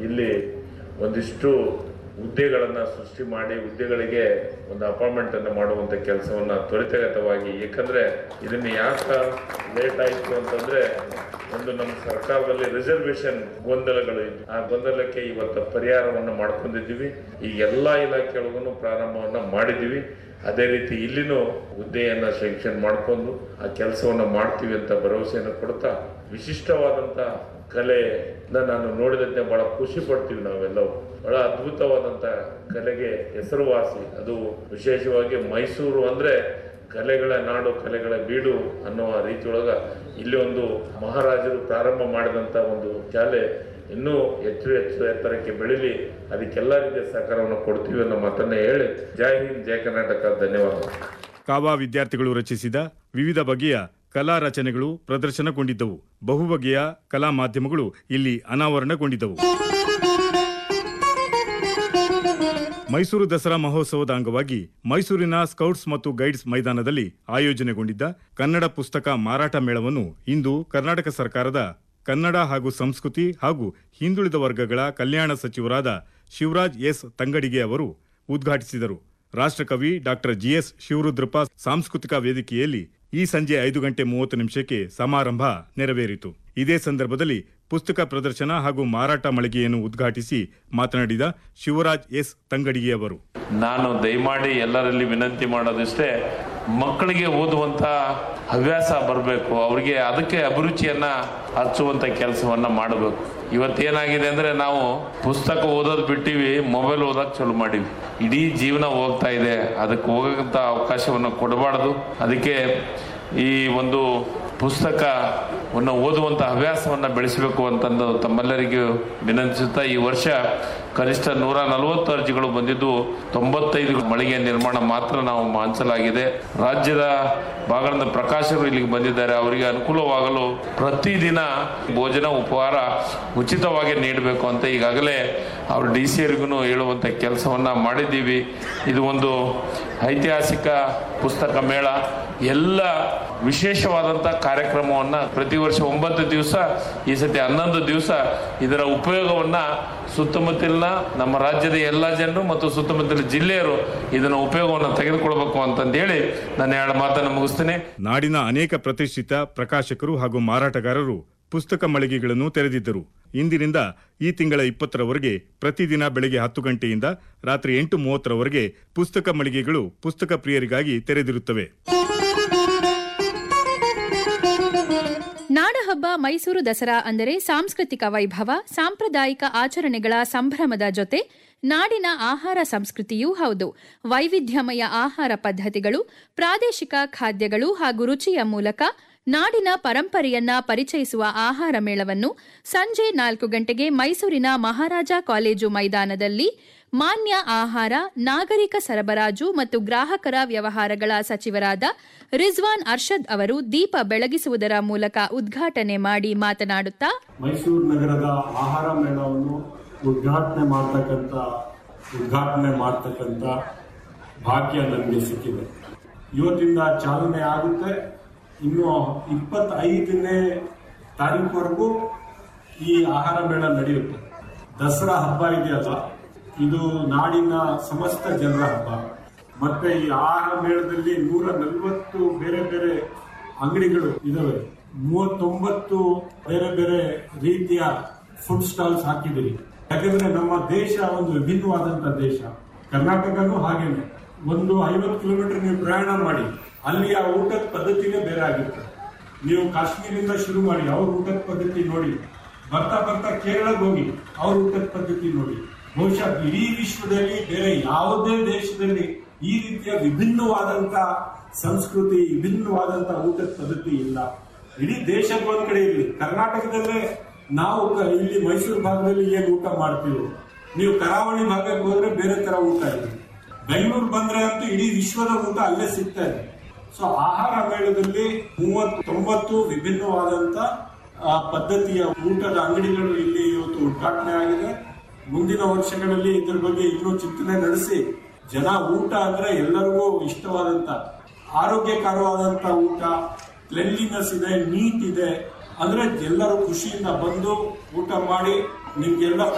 ಇಲ್ಲಿ ಒಂದಿಷ್ಟು ಹುದ್ದೆಗಳನ್ನು ಸೃಷ್ಟಿ ಮಾಡಿ ಹುದ್ದೆಗಳಿಗೆ ಒಂದು ಅಪಾಯಿಂಟ್ಮೆಂಟ್ ಅನ್ನು ಮಾಡುವಂಥ ಕೆಲಸವನ್ನು ತ್ವರಿತಗತವಾಗಿ ಏಕೆಂದರೆ ಇದನ್ನು ಯಾಕೆ ಲೇಟ್ ಆಯಿತು ಅಂತಂದರೆ ಒಂದು ನಮ್ಮ ಸರ್ಕಾರದಲ್ಲಿ ರಿಸರ್ವೇಷನ್ ಗೊಂದಲಗಳು ಇದ್ವು ಆ ಗೊಂದಲಕ್ಕೆ ಇವತ್ತು ಪರಿಹಾರವನ್ನು ಮಾಡ್ಕೊಂಡಿದ್ದೀವಿ ಈ ಎಲ್ಲ ಇಲಾಖೆಗಳಿಗೂ ಪ್ರಾರಂಭವನ್ನು ಮಾಡಿದ್ದೀವಿ ಅದೇ ರೀತಿ ಇಲ್ಲಿನೂ ಹುದ್ದೆಯನ್ನು ಸೆಲೆಕ್ಷನ್ ಮಾಡಿಕೊಂಡು ಆ ಕೆಲಸವನ್ನು ಮಾಡ್ತೀವಿ ಅಂತ ಭರವಸೆಯನ್ನು ಕೊಡ್ತಾ ವಿಶಿಷ್ಟವಾದಂಥ ಕಲೆನ ನಾನು ನೋಡಿದಂತೆ ಬಹಳ ಖುಷಿ ಪಡ್ತೀವಿ ನಾವೆಲ್ಲವೂ ಬಹಳ ಅದ್ಭುತವಾದಂಥ ಕಲೆಗೆ ಹೆಸರುವಾಸಿ ಅದು ವಿಶೇಷವಾಗಿ ಮೈಸೂರು ಅಂದರೆ ಕಲೆಗಳ ನಾಡು ಕಲೆಗಳ ಬೀಡು ಅನ್ನುವ ರೀತಿಯೊಳಗ ಇಲ್ಲಿ ಒಂದು ಮಹಾರಾಜರು ಪ್ರಾರಂಭ ಮಾಡಿದಂಥ ಒಂದು ಶಾಲೆ ಇನ್ನೂ ಹೆಚ್ಚು ಹೆಚ್ಚು ಎತ್ತರಕ್ಕೆ ಬೆಳೀಲಿ ಅದಕ್ಕೆಲ್ಲ ರೀತಿಯ ಸಹಕಾರವನ್ನು ಕೊಡ್ತೀವಿ ಅನ್ನೋ ಮಾತನ್ನ ಹೇಳಿ ಜೈ ಹಿಂದ್ ಜೈ ಕರ್ನಾಟಕ ಧನ್ಯವಾದ ಕಾವಾ ವಿದ್ಯಾರ್ಥಿಗಳು ರಚಿಸಿದ ವಿವಿಧ ಬಗೆಯ ಕಲಾ ರಚನೆಗಳು ಪ್ರದರ್ಶನಗೊಂಡಿದ್ದವು ಬಹುಬಗೆಯ ಕಲಾ ಮಾಧ್ಯಮಗಳು ಇಲ್ಲಿ ಅನಾವರಣಗೊಂಡಿದ್ದವು ಮೈಸೂರು ದಸರಾ ಮಹೋತ್ಸವದ ಅಂಗವಾಗಿ ಮೈಸೂರಿನ ಸ್ಕೌಟ್ಸ್ ಮತ್ತು ಗೈಡ್ಸ್ ಮೈದಾನದಲ್ಲಿ ಆಯೋಜನೆಗೊಂಡಿದ್ದ ಕನ್ನಡ ಪುಸ್ತಕ ಮಾರಾಟ ಮೇಳವನ್ನು ಇಂದು ಕರ್ನಾಟಕ ಸರ್ಕಾರದ ಕನ್ನಡ ಹಾಗೂ ಸಂಸ್ಕೃತಿ ಹಾಗೂ ಹಿಂದುಳಿದ ವರ್ಗಗಳ ಕಲ್ಯಾಣ ಸಚಿವರಾದ ಶಿವರಾಜ್ ಎಸ್ ತಂಗಡಿಗೆ ಅವರು ಉದ್ಘಾಟಿಸಿದರು ರಾಷ್ಟ್ರಕವಿ ಡಾಕ್ಟರ್ ಜಿಎಸ್ ಶಿವರುದ್ರಪ್ಪ ಸಾಂಸ್ಕೃತಿಕ ವೇದಿಕೆಯಲ್ಲಿ ಈ ಸಂಜೆ ಐದು ಗಂಟೆ ಮೂವತ್ತು ನಿಮಿಷಕ್ಕೆ ಸಮಾರಂಭ ನೆರವೇರಿತು ಇದೇ ಸಂದರ್ಭದಲ್ಲಿ ಪುಸ್ತಕ ಪ್ರದರ್ಶನ ಹಾಗೂ ಮಾರಾಟ ಮಳಿಗೆಯನ್ನು ಉದ್ಘಾಟಿಸಿ ಮಾತನಾಡಿದ ಶಿವರಾಜ್ ಎಸ್ ತಂಗಡಿಗೆ ಅವರು ನಾನು ದಯಮಾಡಿ ಎಲ್ಲರಲ್ಲಿ ವಿನಂತಿ ಮಾಡೋದಿಷ್ಟೇ ಮಕ್ಕಳಿಗೆ ಓದುವಂತ ಹವ್ಯಾಸ ಬರಬೇಕು ಅವರಿಗೆ ಅದಕ್ಕೆ ಅಭಿರುಚಿಯನ್ನ ಹಚ್ಚುವಂತ ಕೆಲಸವನ್ನ ಮಾಡಬೇಕು ಇವತ್ತೇನಾಗಿದೆ ಅಂದ್ರೆ ನಾವು ಪುಸ್ತಕ ಓದೋದು ಬಿಟ್ಟಿವಿ ಮೊಬೈಲ್ ಓದೋಕೆ ಚಲೋ ಮಾಡಿವಿ ಇಡೀ ಜೀವನ ಹೋಗ್ತಾ ಇದೆ ಅದಕ್ಕೆ ಹೋಗಂತ ಅವಕಾಶವನ್ನು ಕೊಡಬಾರ್ದು ಅದಕ್ಕೆ ಈ ಒಂದು ಪುಸ್ತಕವನ್ನು ಓದುವಂಥ ಹವ್ಯಾಸವನ್ನು ಬೆಳೆಸಬೇಕು ಅಂತಂದು ತಮ್ಮೆಲ್ಲರಿಗೂ ವಿನಂತಿಸುತ್ತಾ ಈ ವರ್ಷ ಕನಿಷ್ಠ ನೂರ ನಲವತ್ತು ಅರ್ಜಿಗಳು ಬಂದಿದ್ದು ತೊಂಬತ್ತೈದು ಮಳಿಗೆ ನಿರ್ಮಾಣ ಮಾತ್ರ ನಾವು ಹಂಚಲಾಗಿದೆ ರಾಜ್ಯದ ಭಾಗದಿಂದ ಪ್ರಕಾಶಕರು ಇಲ್ಲಿಗೆ ಬಂದಿದ್ದಾರೆ ಅವರಿಗೆ ಅನುಕೂಲವಾಗಲು ಪ್ರತಿದಿನ ಭೋಜನ ಉಪಹಾರ ಉಚಿತವಾಗಿ ನೀಡಬೇಕು ಅಂತ ಈಗಾಗಲೇ ಅವರು ಡಿ ಸಿ ಅವರಿಗೂ ಹೇಳುವಂಥ ಕೆಲಸವನ್ನು ಮಾಡಿದ್ದೀವಿ ಇದು ಒಂದು ಐತಿಹಾಸಿಕ ಪುಸ್ತಕ ಮೇಳ ಎಲ್ಲ ವಿಶೇಷವಾದಂಥ ಕಾರ್ಯಕ್ರಮವನ್ನು ಪ್ರತಿ ವರ್ಷ ಒಂಬತ್ತು ದಿವಸ ಈ ಸತಿ ಹನ್ನೊಂದು ದಿವಸ ಇದರ ಉಪಯೋಗವನ್ನು ಸುತ್ತಮುತ್ತಲಿನ ನಮ್ಮ ರಾಜ್ಯದ ಎಲ್ಲ ಜನರು ಮತ್ತು ಸುತ್ತಮುತ್ತಲಿನ ಜಿಲ್ಲೆಯರು ಇದನ್ನ ಉಪಯೋಗವನ್ನು ತೆಗೆದುಕೊಳ್ಬೇಕು ಅಂತಂದೇಳಿ ನಾನು ಎರಡು ಮಾತನ್ನು ಮುಗಿಸ್ತೇನೆ ನಾಡಿನ ಅನೇಕ ಪ್ರತಿಷ್ಠಿತ ಪ್ರಕಾಶಕರು ಹಾಗೂ ಮಾರಾಟಗಾರರು ಪುಸ್ತಕ ಮಳಿಗೆಗಳನ್ನು ತೆರೆದಿದ್ದರು ಇಂದಿನಿಂದ ಈ ತಿಂಗಳ ಇಪ್ಪತ್ತರವರೆಗೆ ಪ್ರತಿದಿನ ಬೆಳಗ್ಗೆ ಹತ್ತು ಗಂಟೆಯಿಂದ ರಾತ್ರಿ ಎಂಟು ಮೂವತ್ತರವರೆಗೆ ಪುಸ್ತಕ ಮಳಿಗೆಗಳು ಪುಸ್ತಕ ಪ್ರಿಯರಿಗಾಗಿ ತೆರೆದಿರುತ್ತವೆ ನಾಡಹಬ್ಬ ಮೈಸೂರು ದಸರಾ ಅಂದರೆ ಸಾಂಸ್ಕೃತಿಕ ವೈಭವ ಸಾಂಪ್ರದಾಯಿಕ ಆಚರಣೆಗಳ ಸಂಭ್ರಮದ ಜೊತೆ ನಾಡಿನ ಆಹಾರ ಸಂಸ್ಕೃತಿಯೂ ಹೌದು ವೈವಿಧ್ಯಮಯ ಆಹಾರ ಪದ್ಧತಿಗಳು ಪ್ರಾದೇಶಿಕ ಖಾದ್ಯಗಳು ಹಾಗೂ ರುಚಿಯ ಮೂಲಕ ನಾಡಿನ ಪರಂಪರೆಯನ್ನ ಪರಿಚಯಿಸುವ ಆಹಾರ ಮೇಳವನ್ನು ಸಂಜೆ ನಾಲ್ಕು ಗಂಟೆಗೆ ಮೈಸೂರಿನ ಮಹಾರಾಜ ಕಾಲೇಜು ಮೈದಾನದಲ್ಲಿ ಮಾನ್ಯ ಆಹಾರ ನಾಗರಿಕ ಸರಬರಾಜು ಮತ್ತು ಗ್ರಾಹಕರ ವ್ಯವಹಾರಗಳ ಸಚಿವರಾದ ರಿಜ್ವಾನ್ ಅರ್ಷದ್ ಅವರು ದೀಪ ಬೆಳಗಿಸುವುದರ ಮೂಲಕ ಉದ್ಘಾಟನೆ ಮಾಡಿ ಮಾತನಾಡುತ್ತಾ ಮೈಸೂರು ನಗರದ ಆಹಾರ ಮೇಳವನ್ನು ಉದ್ಘಾಟನೆ ಮಾಡ್ತಕ್ಕಂಥ ಉದ್ಘಾಟನೆ ಮಾಡ್ತಕ್ಕಂಥ ಭಾಗ್ಯ ನನಗೆ ಸಿಕ್ಕಿದೆ ಇವತ್ತಿಂದ ಚಾಲನೆ ಆಗುತ್ತೆ ಇನ್ನು ಇಪ್ಪತ್ತೈದನೇ ತಾರೀಕುವರೆಗೂ ಈ ಆಹಾರ ಮೇಳ ನಡೆಯುತ್ತೆ ದಸರಾ ಹಬ್ಬ ಇದೆಯಲ್ಲ ಇದು ನಾಡಿನ ಸಮಸ್ತ ಜನರ ಹಬ್ಬ ಮತ್ತೆ ಈ ಆಹಾರ ಮೇಳದಲ್ಲಿ ನೂರ ನಲವತ್ತು ಬೇರೆ ಬೇರೆ ಅಂಗಡಿಗಳು ಇದಾವೆ ಮೂವತ್ತೊಂಬತ್ತು ಬೇರೆ ಬೇರೆ ರೀತಿಯ ಫುಡ್ ಸ್ಟಾಲ್ಸ್ ಹಾಕಿದಿರಿ ಯಾಕಂದ್ರೆ ನಮ್ಮ ದೇಶ ಒಂದು ವಿಭಿನ್ನವಾದಂತ ದೇಶ ಕರ್ನಾಟಕನೂ ಹಾಗೇನೆ ಒಂದು ಐವತ್ತು ಕಿಲೋಮೀಟರ್ ನೀವು ಪ್ರಯಾಣ ಮಾಡಿ ಅಲ್ಲಿಯ ಊಟದ ಪದ್ಧತಿನೇ ಬೇರೆ ಆಗಿರುತ್ತೆ ನೀವು ಕಾಶ್ಮೀರಿಂದ ಶುರು ಮಾಡಿ ಅವ್ರ ಊಟದ ಪದ್ಧತಿ ನೋಡಿ ಬರ್ತಾ ಬರ್ತಾ ಕೇರಳಕ್ಕೆ ಹೋಗಿ ಅವ್ರ ಊಟದ ಪದ್ಧತಿ ನೋಡಿ ಬಹುಶಃ ಇಡೀ ವಿಶ್ವದಲ್ಲಿ ಬೇರೆ ಯಾವುದೇ ದೇಶದಲ್ಲಿ ಈ ರೀತಿಯ ವಿಭಿನ್ನವಾದಂತ ಸಂಸ್ಕೃತಿ ವಿಭಿನ್ನವಾದಂತ ಊಟದ ಪದ್ಧತಿ ಇಲ್ಲ ಇಡೀ ದೇಶದ ಒಂದ್ ಕಡೆ ಇರಲಿ ಕರ್ನಾಟಕದಲ್ಲೇ ನಾವು ಕ- ಇಲ್ಲಿ ಮೈಸೂರು ಭಾಗದಲ್ಲಿ ಏನ್ ಊಟ ಮಾಡ್ತೀವೋ ನೀವು ಕರಾವಳಿ ಭಾಗಕ್ಕೆ ಹೋದ್ರೆ ಬೇರೆ ತರ ಊಟ ಇದೆ ಬೆಂಗಳೂರು ಬಂದ್ರೆ ಅಂತೂ ಇಡೀ ವಿಶ್ವದ ಊಟ ಅಲ್ಲೇ ಸಿಗ್ತಾ ಇದೆ ಸೊ ಆಹಾರ ಮೇಳದಲ್ಲಿ ಮೂವತ್ತೊಂಬತ್ತು ವಿಭಿನ್ನವಾದಂತ ಆ, ಪದ್ಧತಿಯ ಊಟದ ಅಂಗಡಿಗಳು ಇಲ್ಲಿ ಇವತ್ತು ಉದ್ಘಾಟನೆ ಆಗಿದೆ ಮುಂದಿನ ವರ್ಷಗಳಲ್ಲಿ ಇದ್ರ ಬಗ್ಗೆ ಇನ್ನೂ ಚಿಂತನೆ ನಡೆಸಿ ಜನ ಊಟ ಅಂದ್ರೆ ಎಲ್ಲರಿಗೂ ಇಷ್ಟವಾದಂತ ಆರೋಗ್ಯಕರವಾದಂತ ಊಟ ಕ್ಲೆನ್ಲಿನೆಸ್ ಇದೆ ನೀಟ್ ಇದೆ ಅಂದ್ರೆ ಎಲ್ಲರೂ ಖುಷಿಯಿಂದ ಬಂದು ಊಟ ಮಾಡಿ ನಿಮ್ಗೆಲ್ಲ